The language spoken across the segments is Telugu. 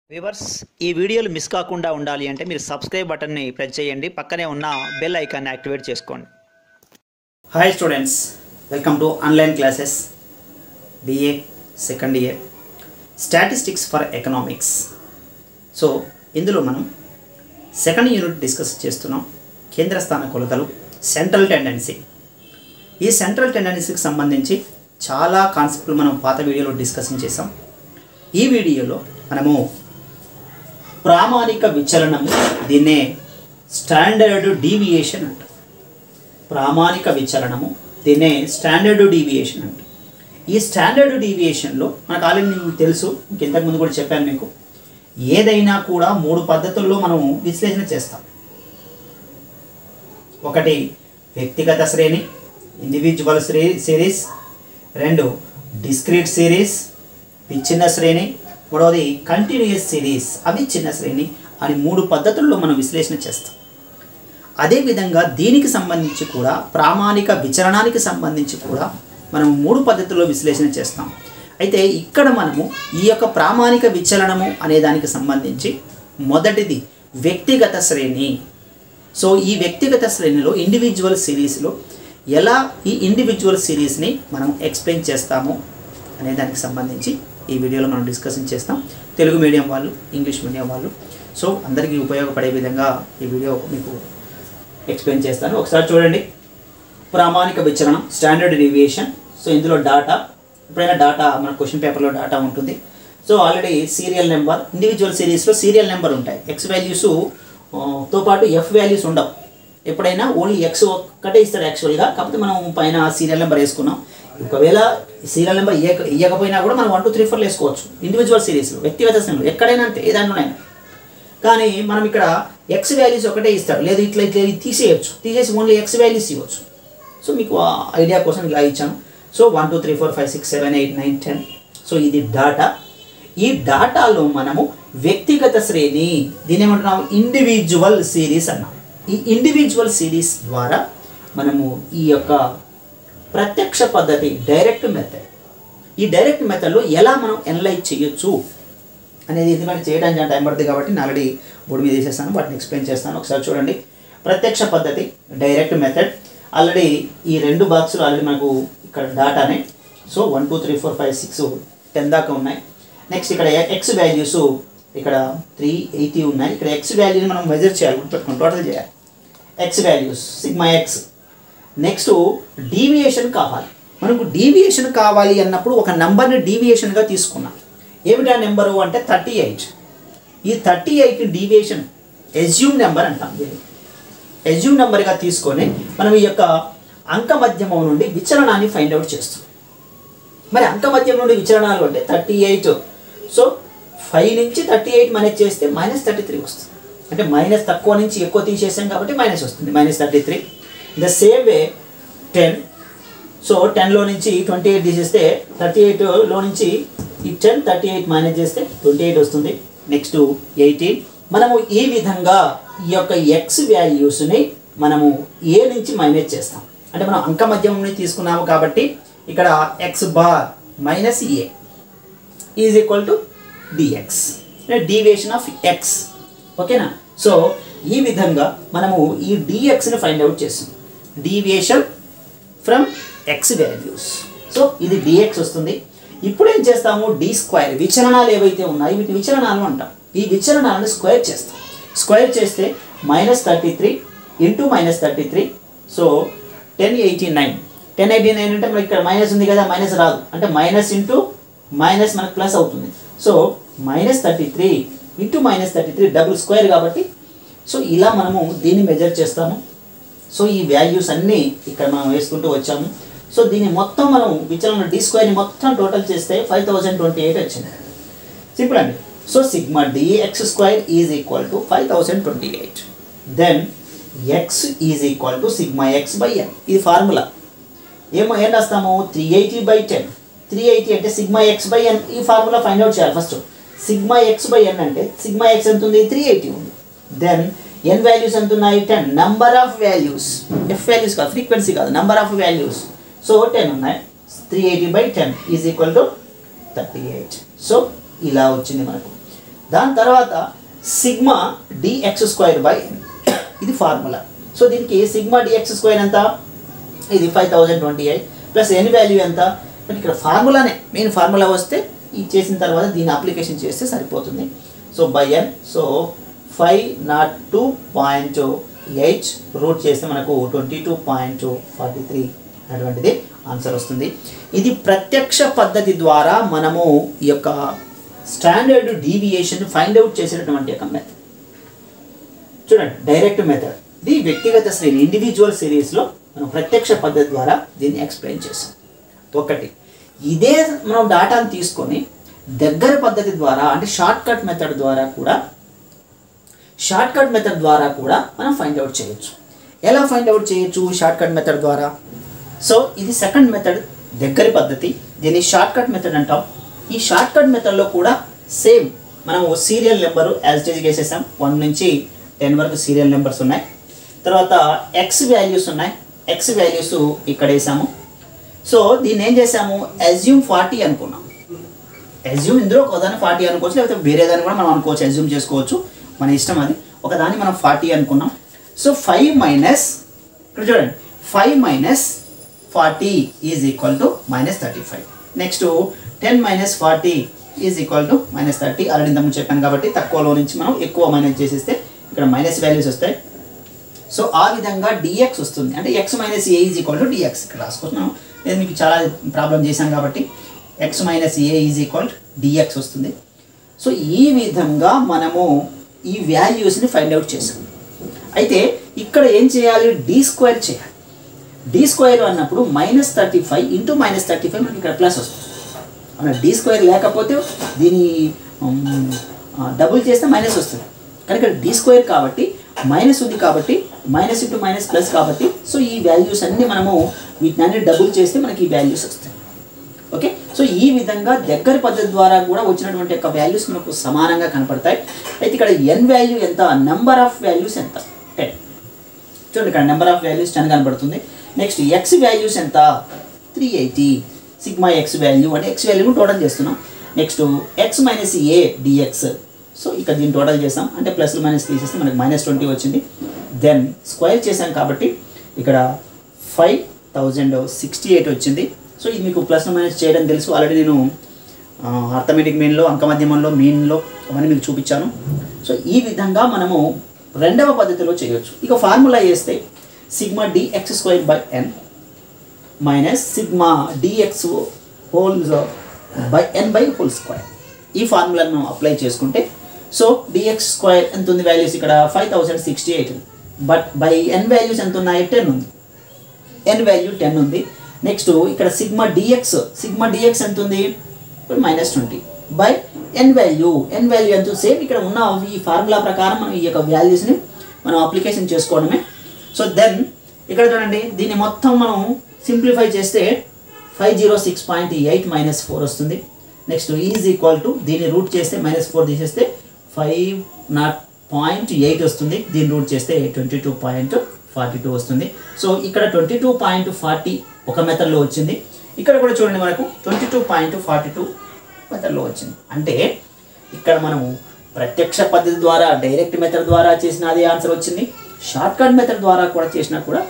వివర్స్ ఈ వీడియోలు మిస్ కాకుండా ఉండాలి అంటే మీరు సబ్స్క్రైబ్ బటన్ని ప్రెస్ చేయండి పక్కనే ఉన్న బెల్ ఐకాన్ని యాక్టివేట్ చేసుకోండి hi students welcome to online classes BA second year statistics for economics so ఇందులో మనం సెకండ్ యూనిట్ డిస్కస్ చేస్తున్నాం కేంద్ర స్థాన కొలతలు సెంట్రల్ టెండెన్సీ ఈ సెంట్రల్ టెండెన్సీకి సంబంధించి చాలా కాన్సెప్ట్లు మనం పాత వీడియోలో డిస్కషన్ చేసాం ఈ వీడియోలో మనము ప్రామాణిక విచలనము దీన్నే స్టాండర్డ్ డీవియేషన్ అంటారు ప్రామాణిక విచలనము దీన్నే స్టాండర్డ్ డీవియేషన్ అంట ఈ స్టాండర్డ్ డీవియేషన్లో మనకు ఆల్రెడీ మీకు తెలుసు ఇంక ఇంతకుముందు కూడా చెప్పాను మీకు ఏదైనా కూడా మూడు పద్ధతుల్లో మనం విశ్లేషణ చేస్తాం ఒకటి వ్యక్తిగత శ్రేణి ఇండివిజువల్ శ్రే సిరీస్ రెండు డిస్క్రీట్ సిరీస్ విచ్ఛిన్న శ్రేణి మూడవది కంటిన్యూయస్ సిరీస్ అవిచ్ఛిన్న శ్రేణి అని మూడు పద్ధతుల్లో మనం విశ్లేషణ చేస్తాం అదేవిధంగా దీనికి సంబంధించి కూడా ప్రామాణిక విచలనానికి సంబంధించి కూడా మనం మూడు పద్ధతుల్లో విశ్లేషణ చేస్తాం అయితే ఇక్కడ మనము ఈ యొక్క ప్రామాణిక విచలనము అనే దానికి సంబంధించి మొదటిది వ్యక్తిగత శ్రేణి సో ఈ వ్యక్తిగత శ్రేణిలో ఇండివిజువల్ సిరీస్లో ఎలా ఈ ఇండివిజువల్ సిరీస్ని మనం ఎక్స్ప్లెయిన్ చేస్తాము అనే దానికి సంబంధించి ఈ వీడియోలో మనం డిస్కషన్ చేస్తాం తెలుగు మీడియం వాళ్ళు ఇంగ్లీష్ మీడియం వాళ్ళు సో అందరికీ ఉపయోగపడే విధంగా ఈ వీడియో మీకు ఎక్స్ప్లెయిన్ చేస్తాను ఒకసారి చూడండి ప్రామాణిక విచలనం స్టాండర్డ్ డీవియేషన్ సో ఇందులో డాటా ఎప్పుడైనా డాటా మన క్వశ్చన్ పేపర్లో డాటా ఉంటుంది so already serial number individual సిరీస్లో సీరియల్ నెంబర్ ఉంటాయి ఎక్స్ వాల్యూస్ తో పాటు ఎఫ్ వాల్యూస్ ఉండవు ఎప్పుడైనా ఓన్లీ ఎక్స్ ఒక్కటే ఇస్తాడు యాక్చువల్గా కాకపోతే మనం పైన సీరియల్ నెంబర్ వేసుకున్నాం ఒకవేళ సీరియల్ నెంబర్ ఇయ్యక ఇవ్వకపోయినా కూడా మనం వన్ టూ త్రీ ఫోర్లు వేసుకోవచ్చు ఇండివిజువల్ సిరీస్లో వ్యక్తిగత శ్రేణులు ఎక్కడైనా అంతే ఏ దాంట్లోనైనా కానీ మనం ఇక్కడ ఎక్స్ వాల్యూస్ ఒకటే ఇస్తాడు లేదు ఇట్లా ఇట్లా ఇది తీసేయచ్చు తీసేసి ఓన్లీ ఎక్స్ వాల్యూస్ ఇవ్వచ్చు సో మీకు ఆ ఐడియా కోసం ఇలా ఇచ్చాను so one two three four five six seven eight nine ten so ఇది డాటా ఈ డాటాలో మనము వ్యక్తిగత శ్రేణి దీని ఏమంటున్నాము ఇండివిజువల్ సిరీస్ అన్నాం ఈ ఇండివిజువల్ సిరీస్ ద్వారా మనము ఈ యొక్క ప్రత్యక్ష పద్ధతి డైరెక్ట్ మెథడ్ ఈ డైరెక్ట్ మెథడ్లో ఎలా మనం ఎనలైజ్ చేయొచ్చు అనేది ఎందుకంటే చేయడానికి చాలా టైం పడుతుంది కాబట్టి నేను ఆల్రెడీ బోర్డు మీద వేసేస్తాను వాటిని ఎక్స్ప్లెయిన్ చేస్తాను ఒకసారి చూడండి ప్రత్యక్ష పద్ధతి డైరెక్ట్ మెథడ్ ఆల్రెడీ ఈ రెండు బాక్సులు ఆల్రెడీ మనకు ఇక్కడ డాటానే so one two three four five six ten దాకా ఉన్నాయి నెక్స్ట్ ఇక్కడ ఎక్స్ వాల్యూస్ ఇక్కడ త్రీ ఎయిటీ ఉన్నాయి ఇక్కడ ఎక్స్ వాల్యూని మనం మెజర్ చేయాలి గుర్తుపెట్టుకోండి టోటల్ చేయాలి x values sigma x next deviation కావాలి మనకు డీవియేషన్ కావాలి అన్నప్పుడు ఒక నెంబర్ని డీవియేషన్గా తీసుకున్నాం ఏమిటా నెంబరు అంటే థర్టీ ఎయిట్ ఈ thirty eight deviation assume number అంటాం దీన్ని ఎజ్యూమ్ నెంబర్గా తీసుకొని మనం ఈ యొక్క అంక మధ్యమం నుండి విచలనాన్ని ఫైండ్ అవుట్ చేస్తాం మరి అంక మధ్యం నుండి విచలనాలు అంటే థర్టీ ఎయిట్ సో ఫైవ్ నుంచి థర్టీ ఎయిట్ మైనస్ చేస్తే మైనస్ థర్టీ త్రీ వస్తుంది అంటే మైనస్ తక్కువ నుంచి ఎక్కువ తీసేసాం కాబట్టి మైనస్ వస్తుంది minus thirty three the same way ten so టెన్లో నుంచి ట్వంటీ ఎయిట్ తీసేస్తే థర్టీ ఎయిట్లో నుంచి ఈ టెన్ థర్టీ ఎయిట్ మైనస్ చేస్తే ట్వంటీ ఎయిట్ వస్తుంది నెక్స్ట్ ఎయిటీన్ మనము ఈ విధంగా ఈ యొక్క ఎక్స్ వాల్యూస్ని మనము ఏ నుంచి మైనస్ చేస్తాం అంటే మనం అంక మధ్యం నుండి తీసుకున్నాము కాబట్టి ఇక్కడ x bar minus a is equal to dx deviation of x ఓకేనా సో ఈ విధంగా మనము ఈ డిఎక్స్ని ఫైండ్ అవుట్ చేస్తాం deviation from x values so ఇది డిఎక్స్ వస్తుంది ఇప్పుడు ఏం చేస్తాము డి స్క్వేర్ విచలనాలు ఏవైతే ఉన్నాయో వీటి విచలనాలు అంటాం ఈ విచలనాలను స్క్వేర్ చేస్తాం స్క్వేర్ చేస్తే minus thirty three into minus thirty three so ten eighty nine ten eighty nine అంటే మనకి ఇక్కడ మైనస్ ఉంది కదా మైనస్ రాదు అంటే మైనస్ ఇంటూ మైనస్ మనకు ప్లస్ అవుతుంది so minus thirty three into minus thirty three double square కాబట్టి సో ఇలా మనము దీన్ని మెజర్ చేస్తాము సో ఈ వాల్యూస్ అన్నీ ఇక్కడ మనం వేసుకుంటూ వచ్చాము సో దీన్ని మొత్తం మనం విచలన డి స్క్వేర్ని మొత్తం టోటల్ చేస్తే ఫైవ్ థౌజండ్ ట్వంటీ ఎయిట్ వచ్చింది సింపుల్ అండి so sigma d x square is equal to five thousand twenty eight then x is equal to sigma x by n ఇది ఫార్ములా ఏమో ఏం రాస్తాము three eighty by ten three eighty అంటే సిగ్మా ఎక్స్ బై ఎన్ ఈ ఫార్ములా ఫైండ్ అవుట్ చేయాలి first sigma x by n అంటే సిగ్మా ఎక్స్ ఎంత ఉంది త్రీ ఎయిటీ ఉంది దెన్ ఎన్ వాల్యూస్ ఎంత ఉన్నాయి ten number of values f values కాదు ఫ్రీక్వెన్సీ కాదు number of values so ten ఉన్నాయి three eighty by ten is equal to thirty eight so ఇలా వచ్చింది మనకు దాని తర్వాత sigma dx square by n ఇది ఫార్ములా సో దీనికి సిగ్మా డిఎక్స్ స్క్వేర్ ఎంత ఇది five thousand twenty eight plus n value ఎంత మరి ఇక్కడ ఫార్ములానే మెయిన్ ఫార్ములా వస్తే ఇది చేసిన తర్వాత దీన్ని అప్లికేషన్ చేస్తే సరిపోతుంది so by n so five nought two point eight root చేస్తే మనకు twenty two point forty three అటువంటిది ఆన్సర్ వస్తుంది ఇది ప్రత్యక్ష పద్ధతి ద్వారా మనము ఈ యొక్క స్టాండర్డ్ డీవియేషన్ ఫైండ్ అవుట్ చేసినటువంటి యొక్క మెథడ్ చూడండి డైరెక్ట్ మెథడ్ ఇది వ్యక్తిగత శ్రేణి ఇండివిజువల్ సిరీస్లో మనం ప్రత్యక్ష పద్ధతి ద్వారా దీన్ని ఎక్స్ప్లెయిన్ చేసాం ఒకటి ఇదే మనం డాటాను తీసుకొని దగ్గర పద్ధతి ద్వారా అంటే షార్ట్ కట్ మెథడ్ ద్వారా కూడా షార్ట్ కట్ మెథడ్ ద్వారా కూడా మనం ఫైండ్ అవుట్ చేయొచ్చు ఎలా ఫైండ్ అవుట్ చేయొచ్చు షార్ట్ కట్ మెథడ్ ద్వారా సో ఇది సెకండ్ మెథడ్ దగ్గరి పద్ధతి దీన్ని షార్ట్ కట్ మెథడ్ అంటాం ఈ షార్ట్ కట్ మెథడ్లో కూడా సేమ్ మనం సీరియల్ నెంబరు యాజ్ ఇట్ వేసేసాం వన్ నుంచి టెన్ వరకు సీరియల్ నెంబర్స్ ఉన్నాయి తర్వాత ఎక్స్ వాల్యూస్ ఉన్నాయి ఎక్స్ వాల్యూస్ ఇక్కడ వేసాము సో దీన్ని ఏం చేసాము అజ్యూమ్ ఫార్టీ అనుకున్నాం అజ్యూమ్ ఇందులో ఒకదాన్ని ఫార్టీ అనుకోవచ్చు లేకపోతే వేరే దాన్ని కూడా మనం అనుకోవచ్చు అజ్యూమ్ చేసుకోవచ్చు మన ఇష్టం అది ఒకదాన్ని మనం ఫార్టీ అనుకున్నాం సో ఫైవ్ మైనస్ ఇక్కడ చూడండి five minus forty is equal to minus thirty five next ten minus forty is equal to minus thirty already ఇంతకుముందు చెప్పాను కాబట్టి తక్కువలో నుంచి మనం ఎక్కువ మైనస్ చేసేస్తే ఇక్కడ మైనస్ వాల్యూస్ వస్తాయి సో ఆ విధంగా డిఎక్స్ వస్తుంది అంటే x minus a is equal to dx ఇక్కడ రాసుకుంటున్నాం నేను మీకు చాలా ప్రాబ్లం చేశాను కాబట్టి x minus a is equal dx వస్తుంది సో ఈ విధంగా మనము ఈ వాల్యూస్ని ఫైండ్ అవుట్ చేసాం అయితే ఇక్కడ ఏం చేయాలి డి స్క్వేర్ చేయాలి డి స్క్వేర్ అన్నప్పుడు minus thirty five into minus thirty five మనకి ఇక్కడ ప్లస్ వస్తుంది అవునా డి స్క్వేర్ లేకపోతే దీని డబుల్ చేస్తే మైనస్ వస్తుంది కానీ ఇక్కడ డి స్క్వేర్ కాబట్టి మైనస్ ఉంది కాబట్టి మైనస్ ఇంటూ మైనస్ ప్లస్ కాబట్టి సో ఈ వాల్యూస్ అన్నీ మనము వీటిని అన్ని డబుల్ చేస్తే మనకి ఈ వాల్యూస్ వస్తాయి ఓకే సో ఈ విధంగా దగ్గర పద్ధతి ద్వారా కూడా వచ్చినటువంటి యొక్క వాల్యూస్ మనకు సమానంగా కనపడతాయి అయితే ఇక్కడ ఎన్ వాల్యూ ఎంత నెంబర్ ఆఫ్ వాల్యూస్ ఎంత టెన్ చూడండి ఇక్కడ నెంబర్ ఆఫ్ వాల్యూస్ టెన్ కనబడుతుంది నెక్స్ట్ ఎక్స్ వాల్యూస్ ఎంత three eighty sigma x value అంటే ఎక్స్ వాల్యూను టోటల్ చేస్తున్నాం next x minus a dx so ఇక్కడ దీన్ని టోటల్ చేసాం అంటే ప్లస్ మైనస్ తీసేస్తే మనకి మైనస్ ట్వంటీ వచ్చింది దెన్ స్క్వేర్ చేసాం కాబట్టి ఇక్కడ ఫైవ్ థౌజండ్ సిక్స్టీ ఎయిట్ వచ్చింది సో ఇది మీకు ప్లస్ మైనస్ చేయడం తెలుసు ఆల్రెడీ నేను అర్థమెటిక్ మీన్లో అంకమధ్యమంలో మీన్లో అవన్నీ మీకు చూపించాను సో ఈ విధంగా మనము రెండవ పద్ధతిలో చేయొచ్చు ఇక ఫార్ములా వేస్తే sigma dx square by n minus sigma dx whole by n by whole square ఈ ఫార్ములాను మనం అప్లై చేసుకుంటే సో డిఎక్స్ స్క్వేర్ ఎంత ఉంది వాల్యూస్ ఇక్కడ five thousand sixty eight but by n values ఎంత ఉన్నాయి టెన్ ఉంది ఎన్ వాల్యూ టెన్ ఉంది నెక్స్ట్ ఇక్కడ సిగ్మా డిఎక్స్ సిగ్మా డిఎక్స్ ఎంత ఉంది minus twenty by n value n value ఎంత సేమ్ ఇక్కడ ఉన్న ఈ ఫార్ములా ప్రకారం మనం ఈ యొక్క వాల్యూస్ని మనం అప్లికేషన్ చేసుకోవడమే సో దెన్ ఇక్కడ చూడండి దీన్ని మొత్తం మనం సింప్లిఫై చేస్తే five zero six point eight minus four వస్తుంది నెక్స్ట్ ఈజ్ ఈక్వల్ టు దీన్ని రూట్ చేస్తే మైనస్ ఫోర్ తీసేస్తే ఫైవ్ నాట్ పాయింట్ ఎయిట్ వస్తుంది దీన్ని రూట్ చేస్తే twenty two point forty two వస్తుంది సో ఇక్కడ ట్వంటీ టూ పాయింట్ ఫార్టీ ఒక మెథడ్లో వచ్చింది ఇక్కడ కూడా చూడండి మనకు twenty two point forty two మెథడ్లో వచ్చింది అంటే ఇక్కడ మనము ప్రత్యక్ష పద్ధతి ద్వారా డైరెక్ట్ మెథడ్ ద్వారా చేసిన అదే ఆన్సర్ వచ్చింది షార్ట్ కట్ మెథడ్ ద్వారా కూడా చేసినా కూడా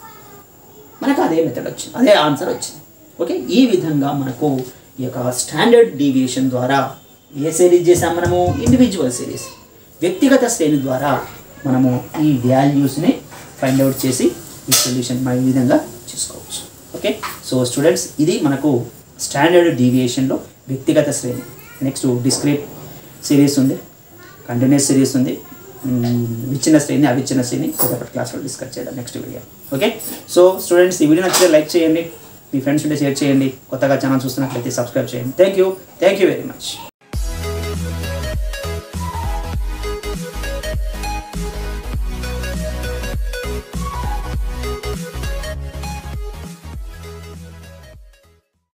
మనకు అదే మెథడ్ వచ్చింది అదే ఆన్సర్ వచ్చింది ఓకే ఈ విధంగా మనకు ఈ యొక్క స్టాండర్డ్ డీవియేషన్ ద్వారా ఏ సిరీస్ చేసాం మనము ఇండివిజువల్ సిరీస్ వ్యక్తిగత శ్రేణి ద్వారా మనము ఈ వాల్యూస్ని ఫైండ్ అవుట్ చేసి ఈ సొల్యూషన్ మనం ఈ విధంగా చేసుకోవచ్చు ఓకే సో స్టూడెంట్స్ ఇది మనకు స్టాండర్డ్ డీవియేషన్లో వ్యక్తిగత శ్రేణి నెక్స్ట్ డిస్క్రీట్ సిరీస్ ఉంది కంటిన్యూస్ సిరీస్ ఉంది మ్మ్, విచ్ఛిన్న శ్రేణి అవిచ్ఛిన్న శ్రేణి రేపటి క్లాస్లో డిస్కస్ చేద్దాం next video okay so students ఈ వీడియో నచ్చితే లైక్ చేయండి మీ ఫ్రెండ్స్ ఉంటే షేర్ చేయండి కొత్తగా ఛానల్ చూస్తున్నట్లయితే సబ్స్క్రైబ్ చేయండి thank you thank you very much